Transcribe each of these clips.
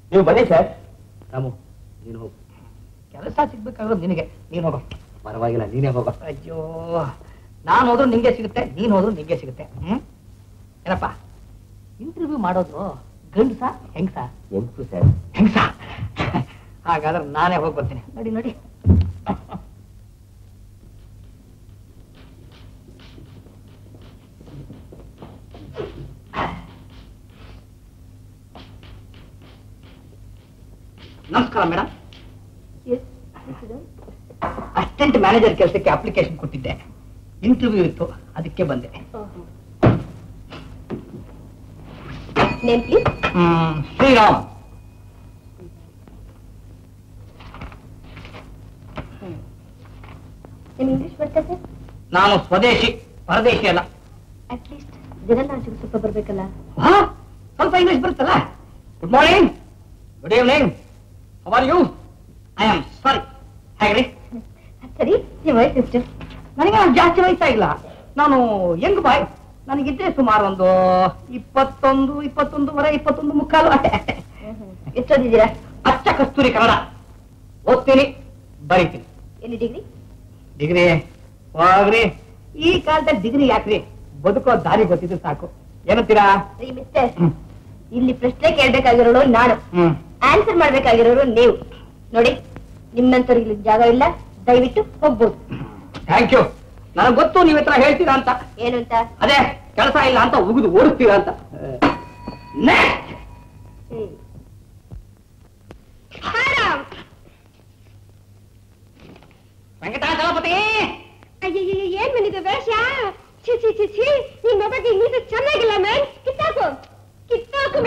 ನೀವು ಬನ್ನಿ ಸರ್ ರಾಮು ನೀನು ಹೋಗು ಕೆಲಸ ಸಿಗ್ಬೇಕಾಗೋದು ನಿನಗೆ ನೀನು ಹೋಗೋ ಪರವಾಗಿಲ್ಲ ನೀನೇ ಹೋಗೋ ಅಯ್ಯೋ ನಾನು ಹೋದ್ರು ನಿಂಗೆ ಸಿಗುತ್ತೆ ನೀನು ಹೋದ್ರು ನಿಂಗೆ ಸಿಗುತ್ತೆ ಹ್ಮ್ ಏನಪ್ಪ ಇಂಟರ್ವ್ಯೂ ಮಾಡೋದು ಗಂಡಸ ಹೆಂಗ್ಸ ಹೆಂಗ್ಸು ಸರ್ ಹೆಂಗ್ಸ ಹಾಗಾದ್ರೆ ನಾನೇ ಹೋಗಿ ಬರ್ತೀನಿ ನೋಡಿ ನೋಡಿ ನಮಸ್ಕಾರ ಮೇಡಮ್ ಅಸಿಸ್ಟೆಂಟ್ ಮ್ಯಾನೇಜರ್ ಕೆಲಸಕ್ಕೆ ಅಪ್ಲಿಕೇಶನ್ ಕೊಟ್ಟಿದ್ದೆ ಇಂಟರ್ವ್ಯೂ ಇತ್ತು ಅದಕ್ಕೆ ಬಂದೆ ನೇಮ್ ಪ್ಲೀಸ್ ಹ್ಮ್, ಶ್ರೀರಾಮ್ ನಿಮ್ ಇಂಗ್ಲಿಷ್ ಬರ್ತದೆ ನಾನು ಸ್ವದೇಶಿ ಪರದೇಶಿ ಅಲ್ಲ ಅಟ್ಲೀಸ್ಟ್ ಜನನಾಚಿಗೆ ಸ್ವಲ್ಪ ಬರ್ಬೇಕಲ್ಲ ಹಾ? ಸ್ವಲ್ಪ ಇಂಗ್ಲಿಷ್ ಬರುತ್ತಲ್ಲ good morning good evening are you I am sorry ಹೇಗ್ರಿ ಸರಿ ನಿಮ್ಮ ವಯಸ್ಸು ಎಷ್ಟು ನನಗೆ ಜಾಸ್ತಿ ವಯಸ್ಸಾಗಿಲ್ಲ ನಾನು ಯಂಗ್ ಬಾಯ್ ನನಗಿದ್ದೆ ಸುಮಾರು ಒಂದು ಇಪ್ಪತ್ತೊಂದು ಇಪ್ಪತ್ತೊಂದುವರೆ ಇಪ್ಪತ್ತೊಂದು ಮುಕ್ಕಾಲು ಅಷ್ಟೇ ಅಷ್ಟೇ ಎಷ್ಟೊಂದಿದ್ದೀರಾ ಅಚ್ಚ ಕಸ್ತೂರಿ ಕನ್ನಡ ಓದ್ತೀನಿ ಬರೀತೀನಿ ಎಲ್ಲಿ ಡಿಗ್ರಿ ಡಿಗ್ರಿ ಹೋಗ್ರಿ ಈ ಕಾಲದಲ್ಲಿ ಡಿಗ್ರಿ ಯಾಕ್ರಿ ಬದುಕೋ ದಾರಿ ಗೊತ್ತಿದ್ದು ಸಾಕು ಏನಂತೀರಾ ರೀ ಮಿಸ್ಟರ್ ಇಲ್ಲಿ ಪ್ರಶ್ನೆ ಕೇಳ್ಬೇಕಾಗಿರೋಳು ನಾನು ಹ್ಮ್ ಆನ್ಸರ್ ಮಾಡ್ಬೇಕಾಗಿರೋರು ನೀವು ನೋಡಿ ನಿಮ್ಮಂತವ್ರಿಗೆ ಇಲ್ಲಿ ಜಾಗ ಇಲ್ಲ ದಯವಿಟ್ಟು ಹೋಗ್ಬೋದು ಥ್ಯಾಂಕ್ ಯು ನನಗೆ ಗೊತ್ತು ನೀವ್ ಹತ್ರ ಹೇಳ್ತೀರಾ ಅಂತ ಏನು ಅಂತ ಅದೇ ಕೆಲಸ ಇಲ್ಲ ಅಂತ ಉಗಿದು ಓಡಿಸ್ತೀರಾ ಅಂತ Next! ಹ್ಮ್ ವೆಂಕಟಾಚಲಪತಿ ಅಯ್ಯಯ್ಯ ಏನ್ ಬಂದಿದೆ ವೇಷ ಛಿ ಛಿ ಛಿ ಛಿ ನಿನ್ ಮೊಬೈಲ್ ಇಂಗ್ಲಿಷ್ ಚೆನ್ನಾಗಿಲ್ಲ ಮ್ಯಾನ್ ಕಿತ್ತಾಕು ಕಿತ್ತಾಕು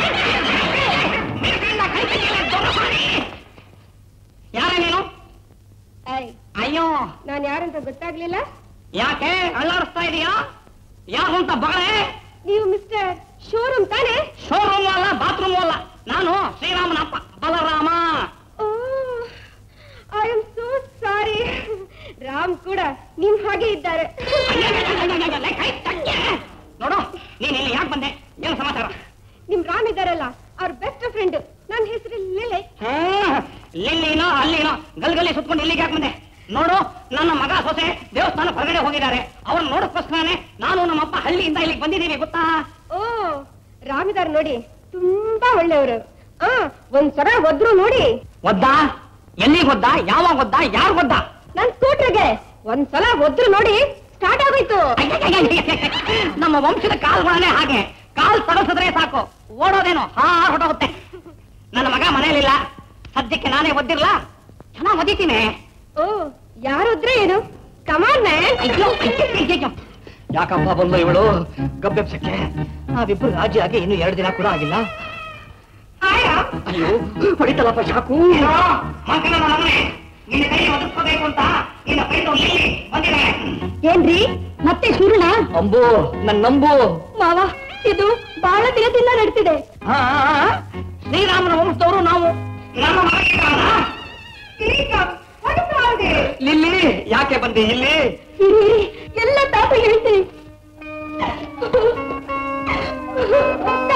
ಯಾರ ನೀನು ಅಯ್ಯೋ ನಾನು ಯಾರಂತ ಗೊತ್ತಾಗ್ಲಿಲ್ಲ ಯಾಕೆ ಅಳ್ಳಾಡಿಸ್ತಾ ಇದೀಯಾ ಯಾರು ಅಂತ ಬಗಳೆ ನೀವು ಮಿಸ್ಟರ್ ಶೋರೂಮ್ ತಾನೇ ಶೋರೂಮ್ ಅಲ್ಲ ಬಾತ್ರೂಮ್ ಅಲ್ಲ ನಾನು ಶ್ರೀರಾಮನ ಅಪ್ಪ Balarama oh I am so sorry Ram ಕೂಡ ನಿಮ್ ಹಾಗೆ ಇದ್ದಾರೆ ನೋಡು ನೀನ್ ಇಲ್ಲಿ ಯಾಕೆ ಬಂದೆ ಏನು ಸಮಾಚಾರ ನಿಮ್ ರಾಮ್ ಇದ್ದಾರಲ್ಲ ಅವ್ರ ಬೆಸ್ಟ್ ಫ್ರೆಂಡ್ ನನ್ನ ಹೆಸರು ಲಿಲೆ ಹ್ಮ್, ಲಿಲ್ಲಿನೋ ಅಲ್ಲಿನೋ ಗಲ್ಗಲ್ಲಿ ಸುತ್ಕೊಂಡು ಇಲ್ಲಿಗೆ ಯಾಕೆ ಬಂದೆ ನೋಡು ನನ್ನ ಮಗ ಸೊಸೆ ದೇವಸ್ಥಾನ ಹೊರಗಡೆ ಹೋಗಿದ್ದಾರೆ ಅವ್ರನ್ನ ನೋಡಕ್ಕೋಸ್ಕರನೇ ನಾನು ನಮ್ಮಪ್ಪ ಹಳ್ಳಿಯಿಂದ ಇಲ್ಲಿಗೆ ಬಂದಿದ್ದೀವಿ ಗೊತ್ತಾ ಓ ರಾಮ್ ಇದಾರೆ ನೋಡಿ ತುಂಬಾ ಒಳ್ಳೆಯವರು ಆ ಒಂದ್ಸಲ ಒದ್ರು ನೋಡಿ ಒದ್ದ ಎಲ್ಲಿಗೆ ಒದ್ದ ಯಾವಾಗ ಒದ್ದ ಯಾರು ಒದ್ದ ನನ್ ಸ್ಕೂಟ್ರಿಗೆ ಒಂದ್ಸಲ ಒದ್ರು ನೋಡಿ ಸ್ಟಾರ್ಟ್ ಆಗೋಯ್ತು ನಮ್ಮ ವಂಶದ ಕಾಲ್ಗಳನ್ನೇ ಹಾಗೆ ಕಾಲ್ ತಡಸಿದ್ರೆ ಸಾಕು ಓಡೋದೇನೋ ಹಾ ಹೊಟ್ಟೋಗುತ್ತೆ ನನ್ನ ಮಗ ಮನೇಲಿಲ್ಲ ಸದ್ಯಕ್ಕೆ ನಾನೇ ಒದ್ದಿರ್ಲಾ ಚೆನ್ನಾಗ್ ಒದಿತೀನಿ ಓ ಯಾರೊದ್ರೆ ಏನು ಕಮಾನ್ ಮ್ಯಾನ್ ಅಯ್ಯೋ, ಅಯ್ಯೋ, ಅಯ್ಯಯ್ಯೋ. ಯಾಕಪ್ಪ ಬಂದು ಇವಳು ಗಬ್ಬೆಪ್ಸಕ್ಕೆ ನಾವಿಬ್ರು ರಾಜಿ ಆಗಿ ಇನ್ನು ಎರಡು ದಿನ ಕೂಡ ಆಗಿಲ್ಲ ಅಯ್ಯೋ ಹೊಡಿತಲ್ಲಪ್ಪ ಚಾಕು ಏನ್ರಿ ಮತ್ತೆ ಶುರುಣ ಅಂಬು ನನ್ನ ನಂಬು ಮಾವ ಇದು ಬಹಳ ದಿನದಿಂದ ನಡ್ತಿದೆ ಆ, ಆ, ಆ, ಶ್ರೀರಾಮನ ವಂಶದವರು ನಾವು ನಮ್ಮ ಮನೆಗೆ ಕಾರಣ? ಲಿಲ್ಲಿ ಯಾಕೆ ಬಂದೆ ಇಲ್ಲಿ ಇರಿ, ಎಲ್ಲ ತಾಪ ಹೇಳ್ತೀನಿ